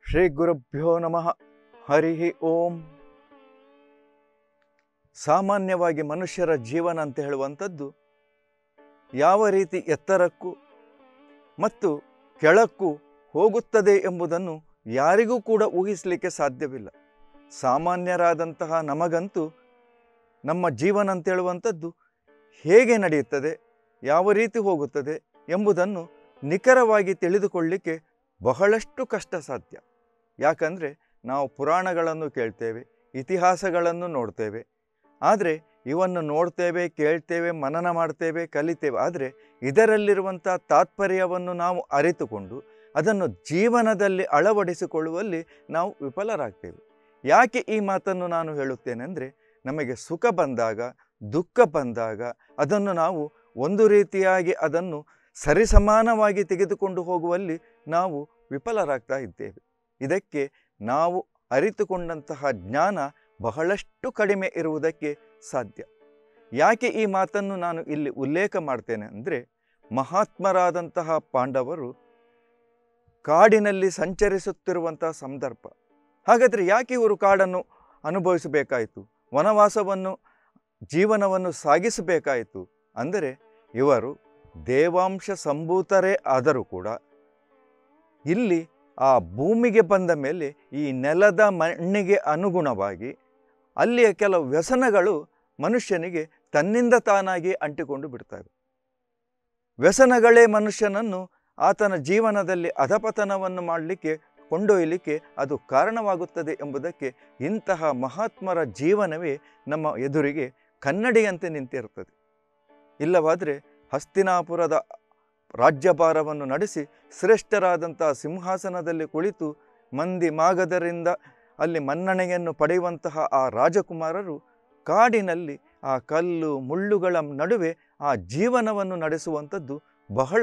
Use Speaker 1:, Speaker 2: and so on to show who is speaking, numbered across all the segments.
Speaker 1: ಶ್ರೀ ಗುರುಭ್ಯೋ ನಮಃ ಹರಿ ಓಂ ಸಾಮಾನ್ಯವಾಗಿ ಮನುಷ್ಯರ ಜೀವನ ಅಂತ ಹೇಳುವಂಥದ್ದು ಯಾವ ರೀತಿ ಎತ್ತರಕ್ಕೂ ಮತ್ತು ಕೆಳಕ್ಕೂ ಹೋಗುತ್ತದೆ ಎಂಬುದನ್ನು ಯಾರಿಗೂ ಕೂಡ ಊಹಿಸಲಿಕ್ಕೆ ಸಾಧ್ಯವಿಲ್ಲ ಸಾಮಾನ್ಯರಾದಂತಹ ನಮಗಂತೂ ನಮ್ಮ ಜೀವನ ಅಂತ ಹೇಳುವಂಥದ್ದು ಹೇಗೆ ನಡೆಯುತ್ತದೆ ಯಾವ ರೀತಿ ಹೋಗುತ್ತದೆ ಎಂಬುದನ್ನು ನಿಖರವಾಗಿ ತಿಳಿದುಕೊಳ್ಳಿಕ್ಕೆ ಬಹಳಷ್ಟು ಕಷ್ಟ ಸಾಧ್ಯ ಯಾಕಂದರೆ ನಾವು ಪುರಾಣಗಳನ್ನು ಕೇಳ್ತೇವೆ ಇತಿಹಾಸಗಳನ್ನು ನೋಡ್ತೇವೆ ಆದರೆ ಇವನ್ನು ನೋಡ್ತೇವೆ ಕೇಳ್ತೇವೆ ಮನನ ಮಾಡ್ತೇವೆ ಕಲಿತೇವೆ ಆದರೆ ಇದರಲ್ಲಿರುವಂಥ ತಾತ್ಪರ್ಯವನ್ನು ನಾವು ಅರಿತುಕೊಂಡು ಅದನ್ನು ಜೀವನದಲ್ಲಿ ಅಳವಡಿಸಿಕೊಳ್ಳುವಲ್ಲಿ ನಾವು ವಿಫಲರಾಗ್ತೇವೆ ಯಾಕೆ ಈ ಮಾತನ್ನು ನಾನು ಹೇಳುತ್ತೇನೆಂದರೆ ನಮಗೆ ಸುಖ ಬಂದಾಗ ದುಃಖ ಬಂದಾಗ ಅದನ್ನು ನಾವು ಒಂದು ರೀತಿಯಾಗಿ ಅದನ್ನು ಸರಿಸಮಾನವಾಗಿ ತೆಗೆದುಕೊಂಡು ಹೋಗುವಲ್ಲಿ ನಾವು ವಿಫಲರಾಗ್ತಾ ಇದ್ದೇವೆ ಇದಕ್ಕೆ ನಾವು ಅರಿತುಕೊಂಡಂತಹ ಜ್ಞಾನ ಬಹಳಷ್ಟು ಕಡಿಮೆ ಇರುವುದಕ್ಕೆ ಸಾಧ್ಯ ಯಾಕೆ ಈ ಮಾತನ್ನು ನಾನು ಇಲ್ಲಿ ಉಲ್ಲೇಖ ಮಾಡ್ತೇನೆ ಅಂದರೆ ಮಹಾತ್ಮರಾದಂತಹ ಪಾಂಡವರು ಕಾಡಿನಲ್ಲಿ ಸಂಚರಿಸುತ್ತಿರುವಂತಹ ಸಂದರ್ಭ ಹಾಗಾದರೆ ಯಾಕೆ ಇವರು ಕಾಡನ್ನು ಅನುಭವಿಸಬೇಕಾಯಿತು ವನವಾಸವನ್ನು ಜೀವನವನ್ನು ಸಾಗಿಸಬೇಕಾಯಿತು ಅಂದರೆ ಇವರು ದೇವಾಂಶ ಸಂಭೂತರೇ ಆದರೂ ಕೂಡ ಇಲ್ಲಿ ಆ ಭೂಮಿಗೆ ಬಂದ ಮೇಲೆ ಈ ನೆಲದ ಮಣ್ಣಿಗೆ ಅನುಗುಣವಾಗಿ ಅಲ್ಲಿಯ ಕೆಲವು ವ್ಯಸನಗಳು ಮನುಷ್ಯನಿಗೆ ತನ್ನಿಂದ ತಾನಾಗಿ ಅಂಟಿಕೊಂಡು ಬಿಡ್ತವೆ ವ್ಯಸನಗಳೇ ಮನುಷ್ಯನನ್ನು ಆತನ ಜೀವನದಲ್ಲಿ ಅಧಪತನವನ್ನು ಮಾಡಲಿಕ್ಕೆ ಕೊಂಡೊಯ್ಯಲಿಕ್ಕೆ ಅದು ಕಾರಣವಾಗುತ್ತದೆ ಎಂಬುದಕ್ಕೆ ಇಂತಹ ಮಹಾತ್ಮರ ಜೀವನವೇ ನಮ್ಮ ಎದುರಿಗೆ ಕನ್ನಡಿಯಂತೆ ನಿಂತಿರುತ್ತದೆ ಇಲ್ಲವಾದರೆ ಹಸ್ತಿನಾಪುರದ ರಾಜ್ಯಭಾರವನ್ನು ನಡೆಸಿ ಶ್ರೇಷ್ಠರಾದಂಥ ಸಿಂಹಾಸನದಲ್ಲಿ ಕುಳಿತು ಮಂದಿ ಮಾಗದರಿಂದ ಅಲ್ಲಿ ಮನ್ನಣೆಯನ್ನು ಪಡೆಯುವಂತಹ ಆ ರಾಜಕುಮಾರರು ಕಾಡಿನಲ್ಲಿ ಆ ಕಲ್ಲು ಮುಳ್ಳುಗಳ ನಡುವೆ ಆ ಜೀವನವನ್ನು ನಡೆಸುವಂಥದ್ದು ಬಹಳ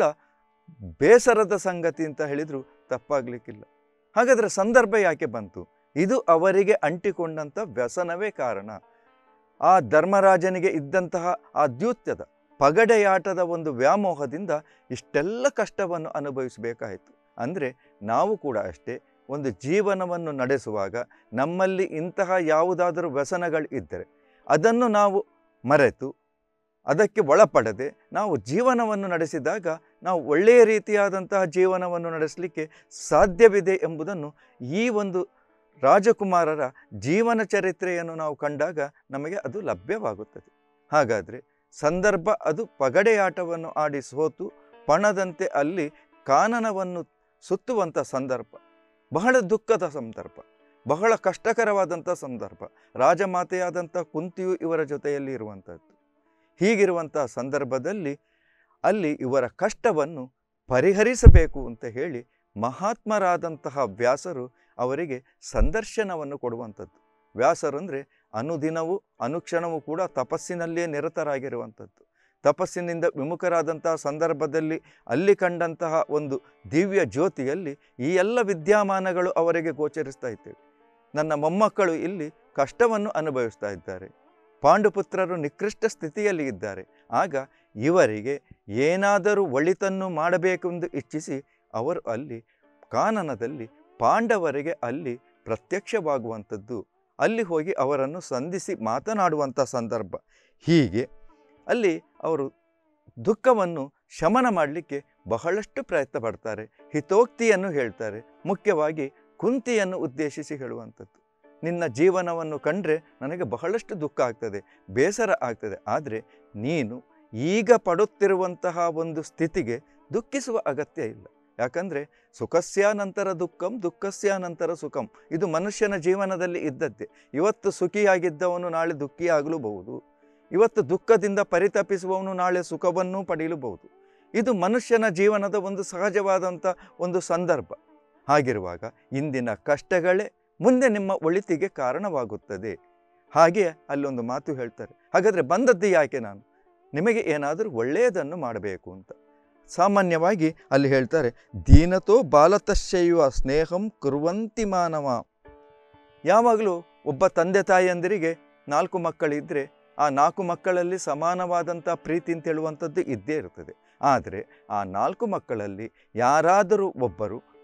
Speaker 1: ಬೇಸರದ ಸಂಗತಿ ಅಂತ ಹೇಳಿದರೂ ತಪ್ಪಾಗಲಿಕ್ಕಿಲ್ಲ ಹಾಗಾದರೆ ಸಂದರ್ಭ ಯಾಕೆ ಬಂತು ಇದು ಅವರಿಗೆ ಅಂಟಿಕೊಂಡಂಥ ವ್ಯಸನವೇ ಕಾರಣ ಆ ಧರ್ಮರಾಜನಿಗೆ ಇದ್ದಂತಹ ಆ ದ್ಯೂತ್ಯದ ಪಗಡೆಯಾಟದ ಒಂದು ವ್ಯಾಮೋಹದಿಂದ ಇಷ್ಟೆಲ್ಲ ಕಷ್ಟವನ್ನು ಅನುಭವಿಸಬೇಕಾಯಿತು ಅಂದರೆ ನಾವು ಕೂಡ ಅಷ್ಟೇ ಒಂದು ಜೀವನವನ್ನು ನಡೆಸುವಾಗ ನಮ್ಮಲ್ಲಿ ಇಂತಹ ಯಾವುದಾದರೂ ವ್ಯಸನಗಳು ಇದ್ದರೆ ಅದನ್ನು ನಾವು ಮರೆತು ಅದಕ್ಕೆ ಒಳಪಡದೆ ನಾವು ಜೀವನವನ್ನು ನಡೆಸಿದಾಗ ನಾವು ಒಳ್ಳೆಯ ರೀತಿಯಾದಂತಹ ಜೀವನವನ್ನು ನಡೆಸಲಿಕ್ಕೆ ಸಾಧ್ಯವಿದೆ ಎಂಬುದನ್ನು ಈ ಒಂದು ರಾಜಕುಮಾರರ ಜೀವನ ಚರಿತ್ರೆಯನ್ನು ನಾವು ಕಂಡಾಗ ನಮಗೆ ಅದು ಲಭ್ಯವಾಗುತ್ತದೆ ಹಾಗಾದರೆ ಸಂದರ್ಭ ಅದು ಪಗಡೆಯಾಟವನ್ನು ಆಡಿ ಸೋತು ಪಣದಂತೆ ಅಲ್ಲಿ ಕಾನನವನ್ನು ಸುತ್ತುವಂಥ ಸಂದರ್ಭ ಬಹಳ ದುಃಖದ ಸಂದರ್ಭ ಬಹಳ ಕಷ್ಟಕರವಾದಂಥ ಸಂದರ್ಭ ರಾಜಮಾತೆಯಾದಂಥ ಕುಂತಿಯು ಇವರ ಜೊತೆಯಲ್ಲಿ ಇರುವಂಥದ್ದು ಹೀಗಿರುವಂಥ ಸಂದರ್ಭದಲ್ಲಿ ಅಲ್ಲಿ ಇವರ ಕಷ್ಟವನ್ನು ಪರಿಹರಿಸಬೇಕು ಅಂತ ಹೇಳಿ ಮಹಾತ್ಮರಾದಂತಹ ವ್ಯಾಸರು ಅವರಿಗೆ ಸಂದರ್ಶನವನ್ನು ಕೊಡುವಂಥದ್ದು ವ್ಯಾಸರು ಅಂದರೆ ಅನುದಿನವೂ ಅನುಕ್ಷಣವೂ ಕೂಡ ತಪಸ್ಸಿನಲ್ಲಿಯೇ ನಿರತರಾಗಿರುವಂಥದ್ದು ತಪಸ್ಸಿನಿಂದ ವಿಮುಖರಾದಂತಹ ಸಂದರ್ಭದಲ್ಲಿ ಅಲ್ಲಿ ಕಂಡಂತಹ ಒಂದು ದಿವ್ಯ ಜ್ಯೋತಿಯಲ್ಲಿ ಈ ಎಲ್ಲ ವಿದ್ಯಮಾನಗಳು ಅವರಿಗೆ ಗೋಚರಿಸ್ತಾ ಇದ್ದೇವೆ ನನ್ನ ಮೊಮ್ಮಕ್ಕಳು ಇಲ್ಲಿ ಕಷ್ಟವನ್ನು ಅನುಭವಿಸ್ತಾ ಇದ್ದಾರೆ ಪಾಂಡುಪುತ್ರರು ನಿಕೃಷ್ಟ ಸ್ಥಿತಿಯಲ್ಲಿ ಇದ್ದಾರೆ ಆಗ ಇವರಿಗೆ ಏನಾದರೂ ಒಳಿತನ್ನು ಮಾಡಬೇಕೆಂದು ಇಚ್ಛಿಸಿ ಅವರು ಅಲ್ಲಿ ಕಾನನದಲ್ಲಿ ಪಾಂಡವರಿಗೆ ಅಲ್ಲಿ ಪ್ರತ್ಯಕ್ಷವಾಗುವಂಥದ್ದು ಅಲ್ಲಿ ಹೋಗಿ ಅವರನ್ನು ಸಂಧಿಸಿ ಮಾತನಾಡುವಂಥ ಸಂದರ್ಭ ಹೀಗೆ ಅಲ್ಲಿ ಅವರು ದುಃಖವನ್ನು ಶಮನ ಮಾಡಲಿಕ್ಕೆ ಬಹಳಷ್ಟು ಪ್ರಯತ್ನ ಪಡ್ತಾರೆ ಹಿತೋಕ್ತಿಯನ್ನು ಹೇಳ್ತಾರೆ ಮುಖ್ಯವಾಗಿ ಕುಂತಿಯನ್ನು ಉದ್ದೇಶಿಸಿ ಹೇಳುವಂಥದ್ದು ನಿನ್ನ ಜೀವನವನ್ನು ಕಂಡ್ರೆ ನನಗೆ ಬಹಳಷ್ಟು ದುಃಖ ಆಗ್ತದೆ ಬೇಸರ ಆಗ್ತದೆ ಆದರೆ ನೀನು ಈಗ ಪಡುತ್ತಿರುವಂತಹ ಒಂದು ಸ್ಥಿತಿಗೆ ದುಃಖಿಸುವ ಅಗತ್ಯ ಇಲ್ಲ ಯಾಕಂದರೆ ಸುಖಸ್ಯಾನಂತರ ದುಃಖಂ ದುಃಖಸ್ಯಾನಂತರ ಸುಖಂ ಇದು ಮನುಷ್ಯನ ಜೀವನದಲ್ಲಿ ಇದ್ದದ್ದೇ ಇವತ್ತು ಸುಖಿಯಾಗಿದ್ದವನು ನಾಳೆ ದುಃಖಿಯಾಗಲೂಬಹುದು ಇವತ್ತು ದುಃಖದಿಂದ ಪರಿತಪಿಸುವವನು ನಾಳೆ ಸುಖವನ್ನೂ ಪಡೆಯಲೂಬಹುದು ಇದು ಮನುಷ್ಯನ ಜೀವನದ ಒಂದು ಸಹಜವಾದಂಥ ಒಂದು ಸಂದರ್ಭ ಹಾಗಿರುವಾಗ ಇಂದಿನ ಕಷ್ಟಗಳೇ ಮುಂದೆ ನಿಮ್ಮ ಒಳಿತಿಗೆ ಕಾರಣವಾಗುತ್ತದೆ ಹಾಗೆ ಅಲ್ಲೊಂದು ಮಾತು ಹೇಳ್ತಾರೆ ಹಾಗಾದರೆ ಬಂದದ್ದು ಯಾಕೆ ನಾನು ನಿಮಗೆ ಏನಾದರೂ ಒಳ್ಳೆಯದನ್ನು ಮಾಡಬೇಕು ಅಂತ ಸಾಮಾನ್ಯವಾಗಿ ಅಲ್ಲಿ ಹೇಳ್ತಾರೆ ದೀನತೋ ಬಾಲತಶ್ಚೈವ ಸ್ನೇಹಂ ಕುರುವಂತಿ ಮಾನವ ಯಾವಾಗಲೂ ಒಬ್ಬ ತಂದೆ ತಾಯಿಯಂದಿರಿಗೆ ನಾಲ್ಕು ಮಕ್ಕಳಿದ್ದರೆ ಆ ನಾಲ್ಕು ಮಕ್ಕಳಲ್ಲಿ ಸಮಾನವಾದಂಥ ಪ್ರೀತಿ ಅಂತ ಹೇಳುವಂಥದ್ದು ಇದ್ದೇ ಇರ್ತದೆ ಆದರೆ ಆ ನಾಲ್ಕು ಮಕ್ಕಳಲ್ಲಿ ಯಾರಾದರೂ ಒಬ್ಬರು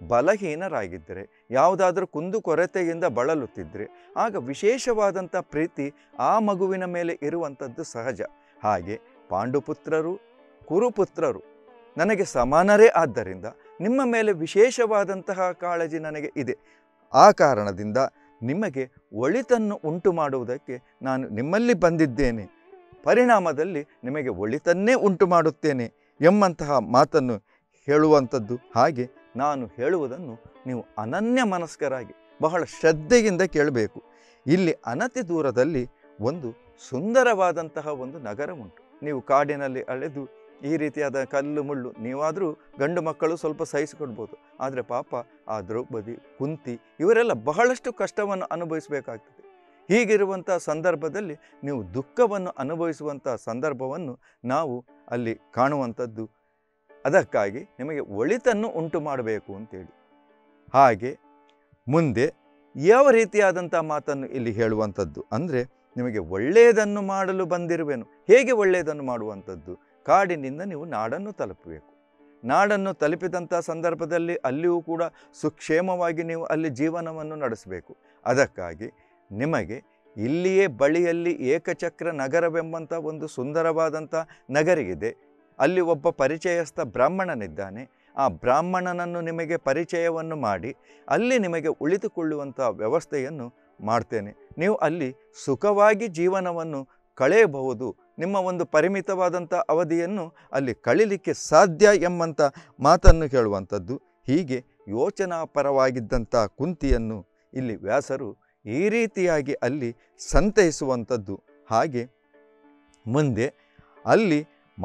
Speaker 1: ಬಲಹೀನರಾಗಿದ್ದರೆ ಯಾವುದಾದ್ರೂ ಕುಂದು ಕೊರತೆಯಿಂದ ಬಳಲುತ್ತಿದ್ದರೆ ಆಗ ವಿಶೇಷವಾದಂಥ ಪ್ರೀತಿ ಆ ಮಗುವಿನ ಮೇಲೆ ಇರುವಂಥದ್ದು ಸಹಜ ಹಾಗೆ ಪಾಂಡುಪುತ್ರರು ಕುರುಪುತ್ರರು ನನಗೆ ಸಮಾನರೇ ಆದ್ದರಿಂದ ನಿಮ್ಮ ಮೇಲೆ ವಿಶೇಷವಾದಂತಹ ಕಾಳಜಿ ನನಗೆ ಇದೆ ಆ ಕಾರಣದಿಂದ ನಿಮಗೆ ಒಳಿತನ್ನು ಉಂಟು ಮಾಡುವುದಕ್ಕೆ ನಾನು ನಿಮ್ಮಲ್ಲಿ ಬಂದಿದ್ದೇನೆ ಪರಿಣಾಮದಲ್ಲಿ ನಿಮಗೆ ಒಳಿತನ್ನೇ ಉಂಟು ಮಾಡುತ್ತೇನೆ ಎಂಬಂತಹ ಮಾತನ್ನು ಹೇಳುವಂಥದ್ದು ಹಾಗೆ ನಾನು ಹೇಳುವುದನ್ನು ನೀವು ಅನನ್ಯ ಮನಸ್ಕರಾಗಿ ಬಹಳ ಶ್ರದ್ಧೆಯಿಂದ ಕೇಳಬೇಕು ಇಲ್ಲಿ ಅನತಿ ದೂರದಲ್ಲಿ ಒಂದು ಸುಂದರವಾದಂತಹ ಒಂದು ನಗರ ಉಂಟು ನೀವು ಕಾಡಿನಲ್ಲಿ ಅಳೆದು ಈ ರೀತಿಯಾದ ಕಲ್ಲು ಮುಳ್ಳು ನೀವಾದರೂ ಗಂಡು ಮಕ್ಕಳು ಸ್ವಲ್ಪ ಸಹಿಸಿಕೊಡ್ಬೋದು ಆದರೆ ಪಾಪ ಆ ದ್ರೌಪದಿ ಕುಂತಿ ಇವರೆಲ್ಲ ಬಹಳಷ್ಟು ಕಷ್ಟವನ್ನು ಅನುಭವಿಸಬೇಕಾಗ್ತದೆ ಹೀಗಿರುವಂಥ ಸಂದರ್ಭದಲ್ಲಿ ನೀವು ದುಃಖವನ್ನು ಅನುಭವಿಸುವಂಥ ಸಂದರ್ಭವನ್ನು ನಾವು ಅಲ್ಲಿ ಕಾಣುವಂಥದ್ದು ಅದಕ್ಕಾಗಿ ನಿಮಗೆ ಒಳಿತನ್ನು ಉಂಟು ಮಾಡಬೇಕು ಅಂತೇಳಿ ಹಾಗೆ ಮುಂದೆ ಯಾವ ರೀತಿಯಾದಂಥ ಮಾತನ್ನು ಇಲ್ಲಿ ಹೇಳುವಂಥದ್ದು ಅಂದರೆ ನಿಮಗೆ ಒಳ್ಳೆಯದನ್ನು ಮಾಡಲು ಬಂದಿರುವೆನು ಹೇಗೆ ಒಳ್ಳೆಯದನ್ನು ಮಾಡುವಂಥದ್ದು ಕಾಡಿನಿಂದ ನೀವು ನಾಡನ್ನು ತಲುಪಬೇಕು ನಾಡನ್ನು ತಲುಪಿದಂಥ ಸಂದರ್ಭದಲ್ಲಿ ಅಲ್ಲಿಯೂ ಕೂಡ ಸುಕ್ಷೇಮವಾಗಿ ನೀವು ಅಲ್ಲಿ ಜೀವನವನ್ನು ನಡೆಸಬೇಕು ಅದಕ್ಕಾಗಿ ನಿಮಗೆ ಇಲ್ಲಿಯೇ ಬಳಿಯಲ್ಲಿ ಏಕಚಕ್ರ ನಗರವೆಂಬಂಥ ಒಂದು ಸುಂದರವಾದಂಥ ನಗರಿಗಿದೆ ಅಲ್ಲಿ ಒಬ್ಬ ಪರಿಚಯಸ್ಥ ಬ್ರಾಹ್ಮಣನಿದ್ದಾನೆ ಆ ಬ್ರಾಹ್ಮಣನನ್ನು ನಿಮಗೆ ಪರಿಚಯವನ್ನು ಮಾಡಿ ಅಲ್ಲಿ ನಿಮಗೆ ಉಳಿದುಕೊಳ್ಳುವಂಥ ವ್ಯವಸ್ಥೆಯನ್ನು ಮಾಡ್ತೇನೆ ನೀವು ಅಲ್ಲಿ ಸುಖವಾಗಿ ಜೀವನವನ್ನು ಕಳೆಯಬಹುದು ನಿಮ್ಮ ಒಂದು ಪರಿಮಿತವಾದಂಥ ಅವಧಿಯನ್ನು ಅಲ್ಲಿ ಕಳಿಲಿಕ್ಕೆ ಸಾಧ್ಯ ಎಂಬಂಥ ಮಾತನ್ನು ಹೇಳುವಂಥದ್ದು ಹೀಗೆ ಯೋಚನಾಪರವಾಗಿದ್ದಂಥ ಕುಂತಿಯನ್ನು ಇಲ್ಲಿ ವ್ಯಾಸರು ಈ ರೀತಿಯಾಗಿ ಅಲ್ಲಿ ಸಂತೈಸುವಂಥದ್ದು ಹಾಗೆ ಮುಂದೆ ಅಲ್ಲಿ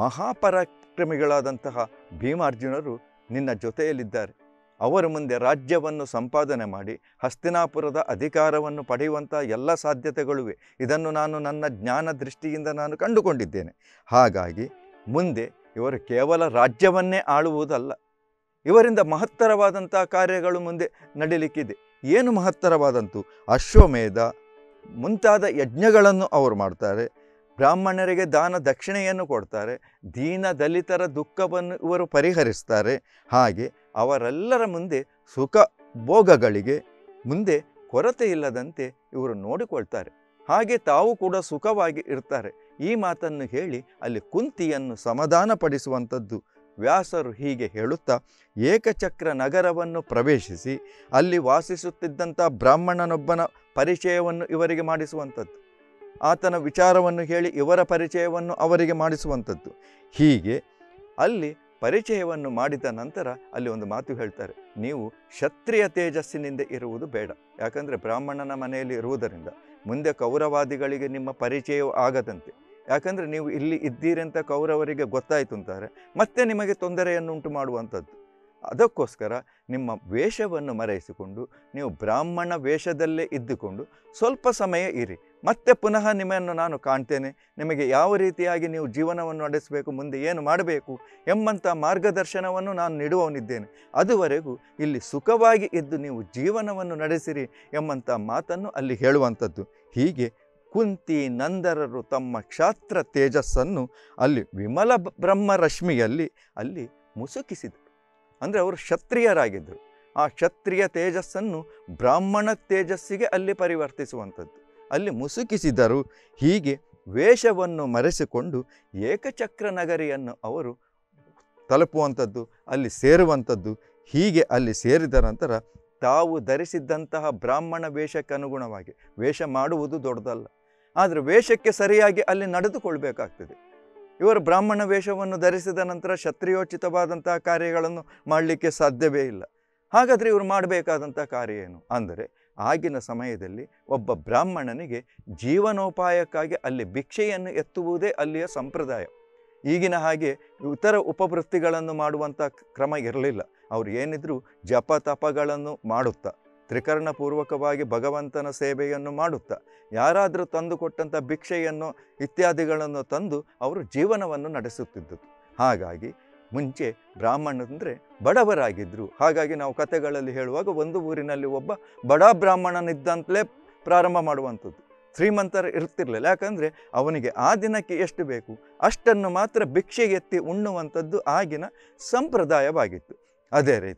Speaker 1: ಮಹಾಪರಾಕ್ರಮಿಗಳಾದಂತಹ ಭೀಮಾರ್ಜುನರು ನಿನ್ನ ಜೊತೆಯಲ್ಲಿದ್ದಾರೆ ಅವರ ಮುಂದೆ ರಾಜ್ಯವನ್ನು ಸಂಪಾದನೆ ಮಾಡಿ ಹಸ್ತಿನಾಪುರದ ಅಧಿಕಾರವನ್ನು ಪಡೆಯುವಂಥ ಎಲ್ಲ ಸಾಧ್ಯತೆಗಳಿವೆ ಇದನ್ನು ನಾನು ನನ್ನ ಜ್ಞಾನ ದೃಷ್ಟಿಯಿಂದ ನಾನು ಕಂಡುಕೊಂಡಿದ್ದೇನೆ ಹಾಗಾಗಿ ಮುಂದೆ ಇವರು ಕೇವಲ ರಾಜ್ಯವನ್ನೇ ಆಳುವುದಲ್ಲ ಇವರಿಂದ ಮಹತ್ತರವಾದಂಥ ಕಾರ್ಯಗಳು ಮುಂದೆ ನಡೀಲಿಕ್ಕಿದೆ ಏನು ಮಹತ್ತರವಾದಂತು ಅಶ್ವಮೇಧ ಮುಂತಾದ ಯಜ್ಞಗಳನ್ನು ಅವರು ಮಾಡ್ತಾರೆ ಬ್ರಾಹ್ಮಣರಿಗೆ ದಾನ ದಕ್ಷಿಣೆಯನ್ನು ಕೊಡ್ತಾರೆ ದೀನ ದಲಿತರ ದುಃಖವನ್ನು ಇವರು ಪರಿಹರಿಸ್ತಾರೆ ಹಾಗೆ ಅವರೆಲ್ಲರ ಮುಂದೆ ಸುಖ ಭೋಗಗಳಿಗೆ ಮುಂದೆ ಕೊರತೆ ಇಲ್ಲದಂತೆ ಇವರು ನೋಡಿಕೊಳ್ತಾರೆ ಹಾಗೆ ತಾವು ಕೂಡ ಸುಖವಾಗಿ ಇರ್ತಾರೆ ಈ ಮಾತನ್ನು ಹೇಳಿ ಅಲ್ಲಿ ಕುಂತಿಯನ್ನು ಸಮಾಧಾನಪಡಿಸುವಂಥದ್ದು ವ್ಯಾಸರು ಹೀಗೆ ಹೇಳುತ್ತಾ ಏಕಚಕ್ರ ನಗರವನ್ನು ಪ್ರವೇಶಿಸಿ ಅಲ್ಲಿ ವಾಸಿಸುತ್ತಿದ್ದಂಥ ಬ್ರಾಹ್ಮಣನೊಬ್ಬನ ಪರಿಚಯವನ್ನು ಇವರಿಗೆ ಮಾಡಿಸುವಂಥದ್ದು ಆತನ ವಿಚಾರವನ್ನು ಹೇಳಿ ಇವರ ಪರಿಚಯವನ್ನು ಅವರಿಗೆ ಮಾಡಿಸುವಂಥದ್ದು ಹೀಗೆ ಅಲ್ಲಿ ಪರಿಚಯವನ್ನು ಮಾಡಿದ ನಂತರ ಅಲ್ಲಿ ಒಂದು ಮಾತು ಹೇಳ್ತಾರೆ ನೀವು ಕ್ಷತ್ರಿಯ ತೇಜಸ್ಸಿನಿಂದ ಇರುವುದು ಬೇಡ ಯಾಕಂದರೆ ಬ್ರಾಹ್ಮಣನ ಮನೆಯಲ್ಲಿ ಇರುವುದರಿಂದ ಮುಂದೆ ಕೌರವಾದಿಗಳಿಗೆ ನಿಮ್ಮ ಪರಿಚಯವೂ ಆಗದಂತೆ ಯಾಕಂದರೆ ನೀವು ಇಲ್ಲಿ ಇದ್ದೀರಿ ಅಂತ ಕೌರವರಿಗೆ ಗೊತ್ತಾಯಿತು ಅಂತಾರೆ ಮತ್ತೆ ನಿಮಗೆ ತೊಂದರೆಯನ್ನು ಉಂಟು ಮಾಡುವಂಥದ್ದು ಅದಕ್ಕೋಸ್ಕರ ನಿಮ್ಮ ವೇಷವನ್ನು ಮರೆಯಿಸಿಕೊಂಡು ನೀವು ಬ್ರಾಹ್ಮಣ ವೇಷದಲ್ಲೇ ಇದ್ದುಕೊಂಡು ಸ್ವಲ್ಪ ಸಮಯ ಇರಿ ಮತ್ತೆ ಪುನಃ ನಿಮ್ಮನ್ನು ನಾನು ಕಾಣ್ತೇನೆ ನಿಮಗೆ ಯಾವ ರೀತಿಯಾಗಿ ನೀವು ಜೀವನವನ್ನು ನಡೆಸಬೇಕು ಮುಂದೆ ಏನು ಮಾಡಬೇಕು ಎಂಬಂಥ ಮಾರ್ಗದರ್ಶನವನ್ನು ನಾನು ನೀಡುವವನಿದ್ದೇನೆ ಅದುವರೆಗೂ ಇಲ್ಲಿ ಸುಖವಾಗಿ ಇದ್ದು ನೀವು ಜೀವನವನ್ನು ನಡೆಸಿರಿ ಎಂಬಂಥ ಮಾತನ್ನು ಅಲ್ಲಿ ಹೇಳುವಂಥದ್ದು ಹೀಗೆ ಕುಂತಿ ನಂದರರು ತಮ್ಮ ಕ್ಷಾತ್ರ ತೇಜಸ್ಸನ್ನು ಅಲ್ಲಿ ವಿಮಲ ಬ- ಬ್ರಹ್ಮ ರಶ್ಮಿಯಲ್ಲಿ ಅಲ್ಲಿ ಮುಸುಕಿಸಿದರು ಅಂದರೆ ಅವರು ಕ್ಷತ್ರಿಯರಾಗಿದ್ದರು ಆ ಕ್ಷತ್ರಿಯ ತೇಜಸ್ಸನ್ನು ಬ್ರಾಹ್ಮಣ ತೇಜಸ್ಸಿಗೆ ಅಲ್ಲಿ ಪರಿವರ್ತಿಸುವಂಥದ್ದು ಅಲ್ಲಿ ಮುಸುಕಿಸಿದರು ಹೀಗೆ ವೇಷವನ್ನು ಮರೆಸಿಕೊಂಡು ಏಕಚಕ್ರ ನಗರಿಯನ್ನು ಅವರು ತಲುಪುವಂಥದ್ದು ಅಲ್ಲಿ ಸೇರುವಂಥದ್ದು ಹೀಗೆ ಅಲ್ಲಿ ಸೇರಿದ ನಂತರ ತಾವು ಧರಿಸಿದ್ದಂತಹ ಬ್ರಾಹ್ಮಣ ವೇಷಕ್ಕೆ ಅನುಗುಣವಾಗಿ ವೇಷ ಮಾಡುವುದು ದೊಡ್ಡದಲ್ಲ ಆದರೆ ವೇಷಕ್ಕೆ ಸರಿಯಾಗಿ ಅಲ್ಲಿ ನಡೆದುಕೊಳ್ಬೇಕಾಗ್ತದೆ ಇವರು ಬ್ರಾಹ್ಮಣ ವೇಷವನ್ನು ಧರಿಸಿದ ನಂತರ ಕ್ಷತ್ರಿಯೋಚಿತವಾದಂತಹ ಕಾರ್ಯಗಳನ್ನು ಮಾಡಲಿಕ್ಕೆ ಸಾಧ್ಯವೇ ಇಲ್ಲ ಹಾಗಾದರೆ ಇವರು ಮಾಡಬೇಕಾದಂಥ ಕಾರ್ಯ ಏನು ಅಂದರೆ ಆಗಿನ ಸಮಯದಲ್ಲಿ ಒಬ್ಬ ಬ್ರಾಹ್ಮಣನಿಗೆ ಜೀವನೋಪಾಯಕ್ಕಾಗಿ ಅಲ್ಲಿ ಭಿಕ್ಷೆಯನ್ನು ಎತ್ತುವುದೇ ಅಲ್ಲಿಯ ಸಂಪ್ರದಾಯ ಈಗಿನ ಹಾಗೆ ಇತರ ಉಪವೃತ್ತಿಗಳನ್ನು ಮಾಡುವಂಥ ಕ್ರಮ ಇರಲಿಲ್ಲ ಅವರು ಏನಿದ್ರು ಜಪ ತಪಗಳನ್ನು ಮಾಡುತ್ತಾ ತ್ರಿಕರಣಪೂರ್ವಕವಾಗಿ ಭಗವಂತನ ಸೇವೆಯನ್ನು ಮಾಡುತ್ತಾ ಯಾರಾದರೂ ತಂದು ಕೊಟ್ಟಂಥ ಭಿಕ್ಷೆಯನ್ನು ಇತ್ಯಾದಿಗಳನ್ನು ತಂದು ಅವರು ಜೀವನವನ್ನು ನಡೆಸುತ್ತಿದ್ದರು ಹಾಗಾಗಿ ಮುಂಚೆ ಬ್ರಾಹ್ಮಣಂದರೆ ಬಡವರಾಗಿದ್ದರು ಹಾಗಾಗಿ ನಾವು ಕಥೆಗಳಲ್ಲಿ ಹೇಳುವಾಗ ಒಂದು ಊರಿನಲ್ಲಿ ಒಬ್ಬ ಬಡ ಬ್ರಾಹ್ಮಣನಿದ್ದಂತಲೇ ಪ್ರಾರಂಭ ಮಾಡುವಂಥದ್ದು ಶ್ರೀಮಂತರು ಇರ್ತಿರ್ಲಿಲ್ಲ ಯಾಕಂದರೆ ಅವನಿಗೆ ಆ ದಿನಕ್ಕೆ ಎಷ್ಟು ಬೇಕು ಅಷ್ಟನ್ನು ಮಾತ್ರ ಭಿಕ್ಷೆ ಎತ್ತಿ ಉಣ್ಣುವಂಥದ್ದು ಆಗಿನ ಸಂಪ್ರದಾಯವಾಗಿತ್ತು ಅದೇ ರೀತಿ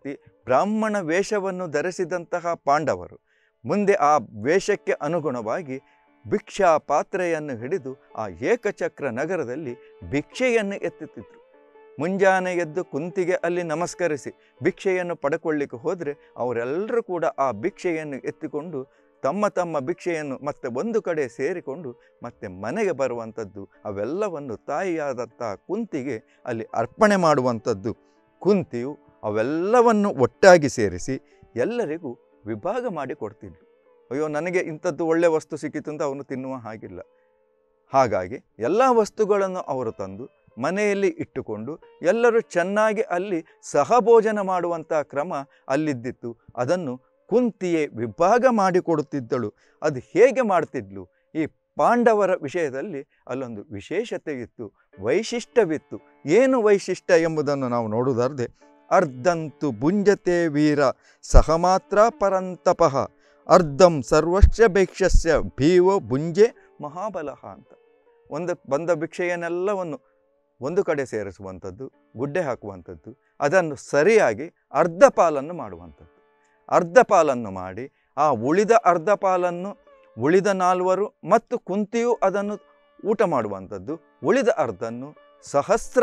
Speaker 1: ಬ್ರಾಹ್ಮಣ ವೇಷವನ್ನು ಧರಿಸಿದಂತಹ ಪಾಂಡವರು ಮುಂದೆ ಆ ವೇಷಕ್ಕೆ ಅನುಗುಣವಾಗಿ ಭಿಕ್ಷಾ ಪಾತ್ರೆಯನ್ನು ಹಿಡಿದು ಆ ಏಕಚಕ್ರ ನಗರದಲ್ಲಿ ಭಿಕ್ಷೆಯನ್ನು ಎತ್ತುತ್ತಿದ್ದರು ಮುಂಜಾನೆ ಎದ್ದು ಕುಂತಿಗೆ ಅಲ್ಲಿ ನಮಸ್ಕರಿಸಿ ಭಿಕ್ಷೆಯನ್ನು ಪಡ್ಕೊಳ್ಳಿಕ್ಕೆ ಹೋದರೆ ಅವರೆಲ್ಲರೂ ಕೂಡ ಆ ಭಿಕ್ಷೆಯನ್ನು ಎತ್ತಿಕೊಂಡು ತಮ್ಮ ತಮ್ಮ ಭಿಕ್ಷೆಯನ್ನು ಮತ್ತೆ ಒಂದು ಕಡೆ ಸೇರಿಕೊಂಡು ಮತ್ತೆ ಮನೆಗೆ ಬರುವಂಥದ್ದು ಅವೆಲ್ಲವನ್ನು ತಾಯಿಯಾದಂತಹ ಕುಂತಿಗೆ ಅಲ್ಲಿ ಅರ್ಪಣೆ ಮಾಡುವಂಥದ್ದು ಕುಂತಿಯು ಅವೆಲ್ಲವನ್ನು ಒಟ್ಟಾಗಿ ಸೇರಿಸಿ ಎಲ್ಲರಿಗೂ ವಿಭಾಗ ಮಾಡಿ ಕೊಡ್ತಿದ್ಲು ಅಯ್ಯೋ ನನಗೆ ಇಂಥದ್ದು ಒಳ್ಳೆ ವಸ್ತು ಸಿಕ್ಕಿತು ಅಂತ ಅವನು ತಿನ್ನುವ ಹಾಗಿಲ್ಲ ಹಾಗಾಗಿ ಎಲ್ಲ ವಸ್ತುಗಳನ್ನು ಅವರು ತಂದು ಮನೆಯಲ್ಲಿ ಇಟ್ಟುಕೊಂಡು ಎಲ್ಲರೂ ಚೆನ್ನಾಗಿ ಅಲ್ಲಿ ಸಹಭೋಜನ ಮಾಡುವಂಥ ಕ್ರಮ ಅಲ್ಲಿದ್ದಿತ್ತು ಅದನ್ನು ಕುಂತಿಯೇ ವಿಭಾಗ ಮಾಡಿಕೊಡುತ್ತಿದ್ದಳು ಅದು ಹೇಗೆ ಮಾಡ್ತಿದ್ಲು ಈ ಪಾಂಡವರ ವಿಷಯದಲ್ಲಿ ಅಲ್ಲೊಂದು ವಿಶೇಷತೆ ಇತ್ತು ವೈಶಿಷ್ಟ್ಯವಿತ್ತು ಏನು ವೈಶಿಷ್ಟ್ಯ ಎಂಬುದನ್ನು ನಾವು ನೋಡುವುದಾದ್ರೆ ಅರ್ಧಂತು ಭುಂಜತೆ ವೀರ ಸಹಮಾತ್ರ ಪರಂತಪಃ ಅರ್ಧಂ ಸರ್ವಸ್ಯ ಭಿಕ್ಷಸ್ಯ ಭೀವೋ ಭುಂಜೆ ಮಹಾಬಲಃ ಅಂತ ಒಂದು ಬಂದ ಭಿಕ್ಷೆಯನ್ನೆಲ್ಲವನ್ನು ಒಂದು ಕಡೆ ಸೇರಿಸುವಂಥದ್ದು ಗುಡ್ಡೆ ಹಾಕುವಂಥದ್ದು ಅದನ್ನು ಸರಿಯಾಗಿ ಅರ್ಧ ಪಾಲನ್ನು ಮಾಡುವಂಥದ್ದು ಅರ್ಧ ಪಾಲನ್ನು ಮಾಡಿ ಆ ಉಳಿದ ಅರ್ಧ ಪಾಲನ್ನು ಉಳಿದ ನಾಲ್ವರು ಮತ್ತು ಕುಂತಿಯು ಅದನ್ನು ಊಟ ಮಾಡುವಂಥದ್ದು ಉಳಿದ ಅರ್ಧನ್ನು ಸಹಸ್ರ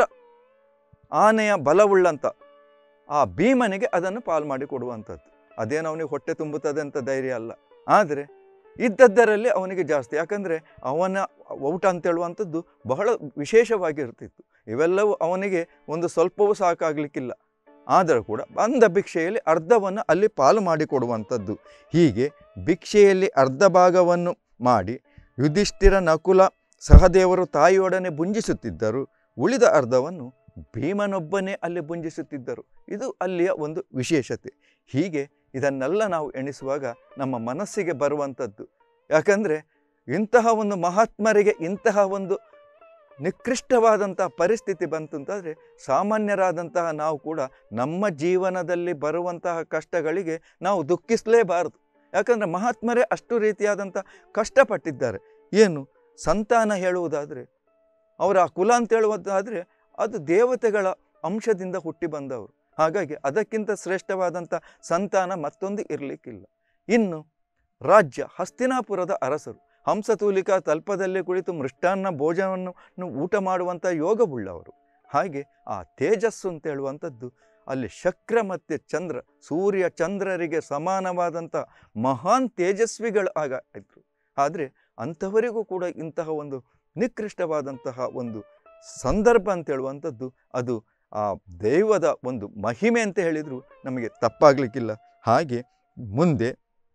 Speaker 1: ಆನೆಯ ಬಲವುಳ್ಳಂಥ ಆ ಭೀಮನಿಗೆ ಅದನ್ನು ಪಾಲು ಮಾಡಿ ಕೊಡುವಂಥದ್ದು ಅದೇನು ಅವನಿಗೆ ಹೊಟ್ಟೆ ತುಂಬುತ್ತದೆ ಅಂತ ಧೈರ್ಯ ಅಲ್ಲ ಆದರೆ ಇದ್ದದ್ದರಲ್ಲಿ ಅವನಿಗೆ ಜಾಸ್ತಿ ಯಾಕಂದರೆ ಅವನ ಊಟ ಅಂತ ಹೇಳುವಂಥದ್ದು ಬಹಳ ವಿಶೇಷವಾಗಿರ್ತಿತ್ತು ಇವೆಲ್ಲವೂ ಅವನಿಗೆ ಒಂದು ಸ್ವಲ್ಪವೂ ಸಾಕಾಗಲಿಕ್ಕಿಲ್ಲ ಆದರೂ ಕೂಡ ಬಂದ ಭಿಕ್ಷೆಯಲ್ಲಿ ಅರ್ಧವನ್ನು ಅಲ್ಲಿ ಪಾಲು ಮಾಡಿಕೊಡುವಂಥದ್ದು ಹೀಗೆ ಭಿಕ್ಷೆಯಲ್ಲಿ ಅರ್ಧ ಭಾಗವನ್ನು ಮಾಡಿ ಯುಧಿಷ್ಠಿರ ನಕುಲ ಸಹದೇವರು ತಾಯಿಯೊಡನೆ ಭುಂಜಿಸುತ್ತಿದ್ದರು ಉಳಿದ ಅರ್ಧವನ್ನು ಭೀಮನೊಬ್ಬನೇ ಅಲ್ಲಿ ಭುಂಜಿಸುತ್ತಿದ್ದರು ಇದು ಅಲ್ಲಿಯ ಒಂದು ವಿಶೇಷತೆ ಹೀಗೆ ಇದನ್ನೆಲ್ಲ ನಾವು ಎಣಿಸುವಾಗ ನಮ್ಮ ಮನಸ್ಸಿಗೆ ಬರುವಂಥದ್ದು ಯಾಕಂದರೆ ಇಂತಹ ಒಂದು ಮಹಾತ್ಮರಿಗೆ ಇಂತಹ ಒಂದು ನಿಕೃಷ್ಟವಾದಂತಹ ಪರಿಸ್ಥಿತಿ ಬಂತು ಅಂತಂದರೆ ಸಾಮಾನ್ಯರಾದಂತಹ ನಾವು ಕೂಡ ನಮ್ಮ ಜೀವನದಲ್ಲಿ ಬರುವಂತಹ ಕಷ್ಟಗಳಿಗೆ ನಾವು ದುಃಖಿಸಲೇಬಾರದು ಯಾಕಂದರೆ ಮಹಾತ್ಮರೇ ಅಷ್ಟು ರೀತಿಯಾದಂಥ ಕಷ್ಟಪಟ್ಟಿದ್ದಾರೆ ಏನು ಸಂತಾನ ಹೇಳುವುದಾದರೆ ಅವರ ಆ ಕುಲ ಅಂತ ಹೇಳುವುದಾದರೆ ಅದು ದೇವತೆಗಳ ಅಂಶದಿಂದ ಹುಟ್ಟಿ ಬಂದವರು ಹಾಗಾಗಿ ಅದಕ್ಕಿಂತ ಶ್ರೇಷ್ಠವಾದಂಥ ಸಂತಾನ ಮತ್ತೊಂದು ಇರಲಿಕ್ಕಿಲ್ಲ ಇನ್ನು ರಾಜ್ಯ ಹಸ್ತಿನಾಪುರದ ಅರಸರು ಹಂಸತೂಲಿಕಾ ತಲ್ಪದಲ್ಲಿ ಕುಳಿತು ಮೃಷ್ಟಾನ್ನ ಭೋಜನವನ್ನು ಊಟ ಮಾಡುವಂಥ ಯೋಗವುಳ್ಳವರು ಹಾಗೆ ಆ ತೇಜಸ್ಸು ಅಂತ ಹೇಳುವಂಥದ್ದು ಅಲ್ಲಿ ಶಕ್ರ ಮತ್ತು ಚಂದ್ರ ಸೂರ್ಯ ಚಂದ್ರರಿಗೆ ಸಮಾನವಾದಂಥ ಮಹಾನ್ ತೇಜಸ್ವಿಗಳು ಆಗ ಇದ್ರು ಆದರೆ ಅಂಥವರಿಗೂ ಕೂಡ ಇಂತಹ ಒಂದು ನಿಕೃಷ್ಟವಾದಂತಹ ಒಂದು ಸಂದರ್ಭ ಅಂತ ಹೇಳುವಂಥದ್ದು ಅದು ಆ ದೈವದ ಒಂದು ಮಹಿಮೆ ಅಂತ ಹೇಳಿದರೂ ನಮಗೆ ತಪ್ಪಾಗಲಿಕ್ಕಿಲ್ಲ ಹಾಗೆ ಮುಂದೆ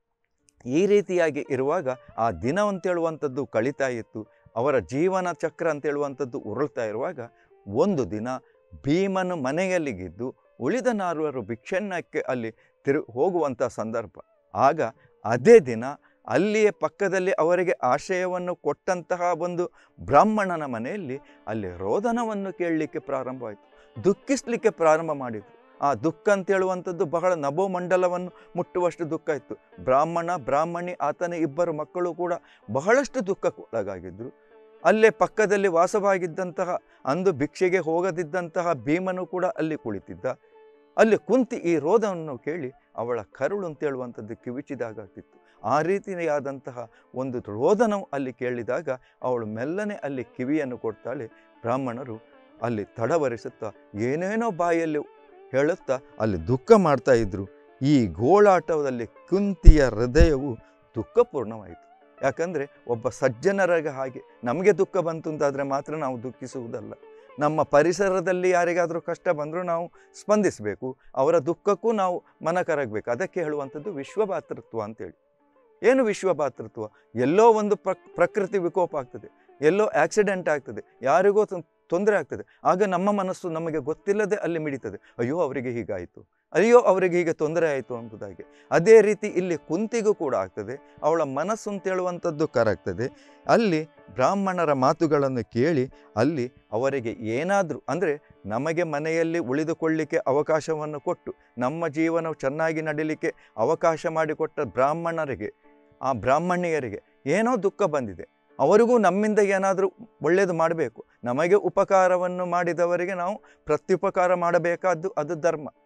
Speaker 1: ಈ ರೀತಿಯಾಗಿ ಇರುವಾಗ ಆ ದಿನ ಅಂತೇಳುವಂಥದ್ದು ಕಳೀತಾ ಇತ್ತು ಅವರ ಜೀವನ ಚಕ್ರ ಅಂತೇಳುವಂಥದ್ದು ಉರುಳ್ತಾ ಇರುವಾಗ ಒಂದು ದಿನ ಭೀಮನು ಮನೆಯಲ್ಲಿಗಿದ್ದು ಉಳಿದ ನಾಲ್ವರು ಭಿಕ್ಷನ್ನಕ್ಕೆ ಅಲ್ಲಿ ತಿರು ಹೋಗುವಂಥ ಸಂದರ್ಭ ಆಗ ಅದೇ ದಿನ ಅಲ್ಲಿಯೇ ಪಕ್ಕದಲ್ಲಿ ಅವರಿಗೆ ಆಶ್ರಯವನ್ನು ಕೊಟ್ಟಂತಹ ಒಂದು ಬ್ರಾಹ್ಮಣನ ಮನೆಯಲ್ಲಿ ಅಲ್ಲಿ ರೋದನವನ್ನು ಕೇಳಲಿಕ್ಕೆ ಪ್ರಾರಂಭವಾಯಿತು ದುಃಖಿಸಲಿಕ್ಕೆ ಪ್ರಾರಂಭ ಮಾಡಿದರು ಆ ದುಃಖ ಅಂತ ಹೇಳುವಂಥದ್ದು ಬಹಳ ನಭೋಮಂಡಲವನ್ನು ಮುಟ್ಟುವಷ್ಟು ದುಃಖ ಇತ್ತು ಬ್ರಾಹ್ಮಣ ಬ್ರಾಹ್ಮಣಿ ಆತನ ಇಬ್ಬರು ಮಕ್ಕಳು ಕೂಡ ಬಹಳಷ್ಟು ದುಃಖಕ್ಕೊಳಗಾಗಿದ್ದರು ಅಲ್ಲೇ ಪಕ್ಕದಲ್ಲಿ ವಾಸವಾಗಿದ್ದಂತಹ ಅಂದು ಭಿಕ್ಷೆಗೆ ಹೋಗದಿದ್ದಂತಹ ಭೀಮನು ಕೂಡ ಅಲ್ಲಿ ಕುಳಿತಿದ್ದ ಅಲ್ಲಿ ಕುಂತಿ ಈ ರೋದವನ್ನು ಕೇಳಿ ಅವಳ ಕರುಳು ಅಂತ ಹೇಳುವಂಥದ್ದು ಕಿವಿಚಿದಾಗ್ತಿತ್ತು ಆ ರೀತಿಯಾದಂತಹ ಒಂದು ರೋದನವು ಅಲ್ಲಿ ಕೇಳಿದಾಗ ಅವಳು ಮೆಲ್ಲನೆ ಅಲ್ಲಿ ಕಿವಿಯನ್ನು ಕೊಡ್ತಾಳೆ ಬ್ರಾಹ್ಮಣರು ಅಲ್ಲಿ ತಡವರಿಸುತ್ತಾ ಏನೇನೋ ಬಾಯಲ್ಲಿ ಹೇಳುತ್ತಾ ಅಲ್ಲಿ ದುಃಖ ಮಾಡ್ತಾ ಇದ್ರು ಈ ಗೋಳಾಟದಲ್ಲಿ ಕುಂತಿಯ ಹೃದಯವು ದುಃಖಪೂರ್ಣವಾಯಿತು ಯಾಕಂದರೆ ಒಬ್ಬ ಸಜ್ಜನರಾಗ ಹಾಗೆ ನಮಗೆ ದುಃಖ ಬಂತು ಅಂತಾದರೆ ಮಾತ್ರ ನಾವು ದುಃಖಿಸುವುದಲ್ಲ ನಮ್ಮ ಪರಿಸರದಲ್ಲಿ ಯಾರಿಗಾದರೂ ಕಷ್ಟ ಬಂದರೂ ನಾವು ಸ್ಪಂದಿಸಬೇಕು ಅವರ ದುಃಖಕ್ಕೂ ನಾವು ಮನ ಕರಗಬೇಕು ಅದಕ್ಕೆ ಹೇಳುವಂಥದ್ದು ವಿಶ್ವಭಾತೃತ್ವ ಅಂತೇಳಿ ಏನು ವಿಶ್ವಭಾತೃತ್ವ ಎಲ್ಲೋ ಒಂದು ಪ್ರಕ್ ಪ್ರಕೃತಿ ವಿಕೋಪ ಆಗ್ತದೆ ಎಲ್ಲೋ ಆಕ್ಸಿಡೆಂಟ್ ಆಗ್ತದೆ ಯಾರಿಗೋ ತೊಂ- ತೊಂದರೆ ಆಗ್ತದೆ ಆಗ ನಮ್ಮ ಮನಸ್ಸು ನಮಗೆ ಗೊತ್ತಿಲ್ಲದೆ ಅಲ್ಲಿ ಮಿಡಿತದೆ ಅಯ್ಯೋ ಅವರಿಗೆ ಹೀಗಾಯಿತು ಅಯ್ಯೋ ಅವರಿಗೆ ಹೀಗೆ ತೊಂದರೆ ಆಯಿತು ಎಂಬುದಾಗಿ ಅದೇ ರೀತಿ ಇಲ್ಲಿ ಕುಂತಿಗೂ ಕೂಡ ಆಗ್ತದೆ ಅವಳ ಮನಸ್ಸು ಅಂತ ಹೇಳುವಂಥದ್ದು ಕರಗ್ತದೆ ಅಲ್ಲಿ ಬ್ರಾಹ್ಮಣರ ಮಾತುಗಳನ್ನು ಕೇಳಿ ಅಲ್ಲಿ ಅವರಿಗೆ ಏನಾದರೂ ಅಂದರೆ ನಮಗೆ ಮನೆಯಲ್ಲಿ ಉಳಿದುಕೊಳ್ಳಿಕ್ಕೆ ಅವಕಾಶವನ್ನು ಕೊಟ್ಟು ನಮ್ಮ ಜೀವನ ಚೆನ್ನಾಗಿ ನಡೀಲಿಕ್ಕೆ ಅವಕಾಶ ಮಾಡಿಕೊಟ್ಟ ಬ್ರಾಹ್ಮಣರಿಗೆ ಆ ಬ್ರಾಹ್ಮಣಿಯರಿಗೆ ಏನೋ ದುಃಖ ಬಂದಿದೆ ಅವರಿಗೂ ನಮ್ಮಿಂದ ಏನಾದರೂ ಒಳ್ಳೆಯದು ಮಾಡಬೇಕು ನಮಗೆ ಉಪಕಾರವನ್ನು ಮಾಡಿದವರಿಗೆ ನಾವು ಪ್ರತ್ಯುಪಕಾರ ಮಾಡಬೇಕಾದ್ದು ಅದು ಧರ್ಮ